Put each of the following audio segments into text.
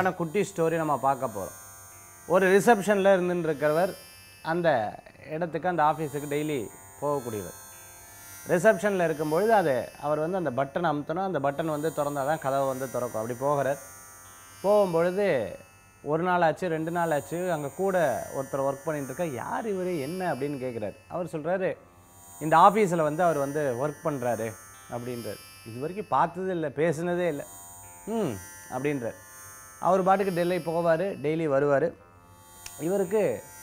அருமையான குட்டி ஸ்டோரி நம்ம பார்க்க போகிறோம் ஒரு ரிசப்ஷனில் இருந்துட்டு இருக்கிறவர் அந்த இடத்துக்கு அந்த ஆஃபீஸுக்கு டெய்லி போகக்கூடியவர் ரிசப்ஷனில் இருக்கும்பொழுது அது அவர் வந்து அந்த பட்டன் அமுத்தணும் அந்த பட்டன் வந்து திறந்தால் தான் கதவை வந்து திறக்கும் அப்படி போகிறார் போகும்பொழுது ஒரு நாள் ஆச்சு ரெண்டு நாள் ஆச்சு அங்கே கூட ஒருத்தர் ஒர்க் பண்ணிட்டு இருக்கா யார் இவர் என்ன அப்படின்னு கேட்குறாரு அவர் சொல்கிறாரு இந்த ஆஃபீஸில் வந்து அவர் வந்து ஒர்க் பண்ணுறாரு அப்படின்றார் இது வரைக்கும் பார்த்ததே இல்லை பேசுனதே இல்லை ம் அப்படின்றார் அவர் பாட்டுக்கு டெல்லி போவார் டெய்லி வருவார் இவருக்கு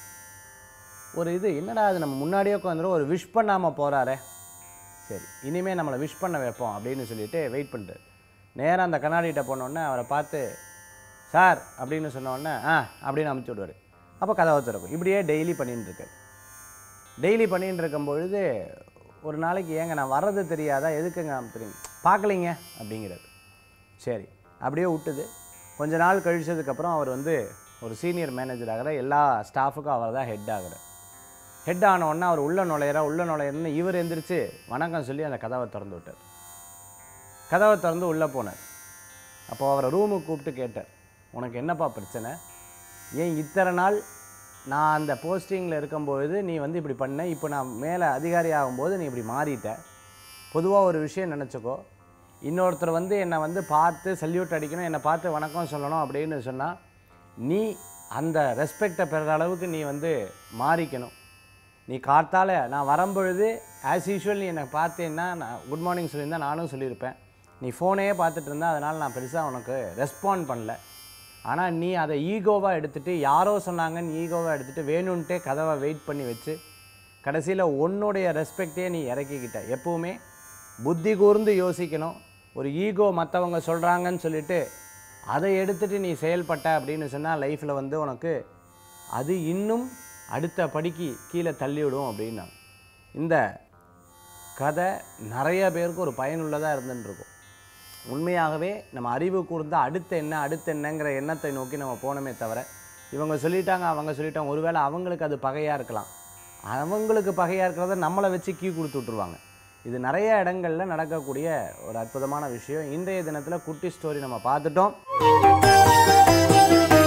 ஒரு இது என்னடா அது நம்ம முன்னாடியே உட்காந்துரும் ஒரு விஷ் பண்ணாமல் போகிறாரே சரி இனிமேல் நம்மளை விஷ் பண்ண வைப்போம் அப்படின்னு சொல்லிட்டு வெயிட் பண்ணுறாரு நேராக அந்த கண்ணாடிகிட்ட போனோடனே அவரை பார்த்து சார் அப்படின்னு சொன்னோடனே ஆ அப்படின்னு அமுச்சு விடுவார் அப்போ கதவை திறக்கும் இப்படியே டெய்லி பண்ணின்னு இருக்காரு டெய்லி பண்ணின்னு இருக்கும் பொழுது ஒரு நாளைக்கு ஏங்க நான் வர்றது தெரியாதா எதுக்குங்க அமுத்துறீங்க பார்க்கலைங்க அப்படிங்கிறாரு சரி அப்படியே விட்டுது கொஞ்ச நாள் கழிச்சதுக்கப்புறம் அவர் வந்து ஒரு சீனியர் மேனேஜர் ஆகிற எல்லா ஸ்டாஃபுக்கும் அவர் தான் ஹெட் ஆகிறார் ஹெட் ஆன உடனே அவர் உள்ள நுழையிறா உள்ள நுழையிறன்னு இவர் எந்திரிச்சு வணக்கம் சொல்லி அந்த கதவை திறந்து விட்டார் கதவை திறந்து உள்ளே போனார் அப்போ அவரை ரூமுக்கு கூப்பிட்டு கேட்டார் உனக்கு என்னப்பா பிரச்சனை ஏன் இத்தனை நாள் நான் அந்த போஸ்டிங்கில் இருக்கும்பொழுது நீ வந்து இப்படி பண்ண இப்போ நான் மேலே அதிகாரி ஆகும்போது நீ இப்படி மாறிட்ட பொதுவாக ஒரு விஷயம் நினச்சிக்கோ இன்னொருத்தர் வந்து என்னை வந்து பார்த்து சல்யூட் அடிக்கணும் என்னை பார்த்து வணக்கம் சொல்லணும் அப்படின்னு சொன்னால் நீ அந்த ரெஸ்பெக்டை பெறுற அளவுக்கு நீ வந்து மாறிக்கணும் நீ காத்தால நான் வரும்பொழுது ஆஸ் யூஷுவல் நீ என்னை பார்த்தேன்னா நான் குட் மார்னிங் சொல்லியிருந்தா நானும் சொல்லியிருப்பேன் நீ ஃபோனையே பார்த்துட்டு இருந்தா அதனால் நான் பெருசாக உனக்கு ரெஸ்பாண்ட் பண்ணல ஆனால் நீ அதை ஈகோவாக எடுத்துகிட்டு யாரோ சொன்னாங்கன்னு ஈகோவாக எடுத்துகிட்டு வேணும்ன்ட்டே கதவை வெயிட் பண்ணி வச்சு கடைசியில் உன்னுடைய ரெஸ்பெக்டே நீ இறக்கிக்கிட்ட எப்பவுமே புத்தி கூர்ந்து யோசிக்கணும் ஒரு ஈகோ மற்றவங்க சொல்கிறாங்கன்னு சொல்லிட்டு அதை எடுத்துகிட்டு நீ செயல்பட்ட அப்படின்னு சொன்னால் லைஃப்பில் வந்து உனக்கு அது இன்னும் அடுத்த படிக்கு கீழே தள்ளிவிடும் அப்படின்னா இந்த கதை நிறைய பேருக்கு ஒரு பயனுள்ளதாக இருந்துன்னு இருக்கும் உண்மையாகவே நம்ம அறிவு கூர்ந்த அடுத்து என்ன அடுத்து என்னங்கிற எண்ணத்தை நோக்கி நம்ம போனோமே தவிர இவங்க சொல்லிட்டாங்க அவங்க சொல்லிட்டாங்க ஒருவேளை அவங்களுக்கு அது பகையாக இருக்கலாம் அவங்களுக்கு பகையாக இருக்கிறத நம்மளை வச்சு கீ கொடுத்து விட்ருவாங்க இது நிறைய இடங்களில் நடக்கக்கூடிய ஒரு அற்புதமான விஷயம் இன்றைய தினத்தில் குட்டி ஸ்டோரி நம்ம பார்த்துட்டோம்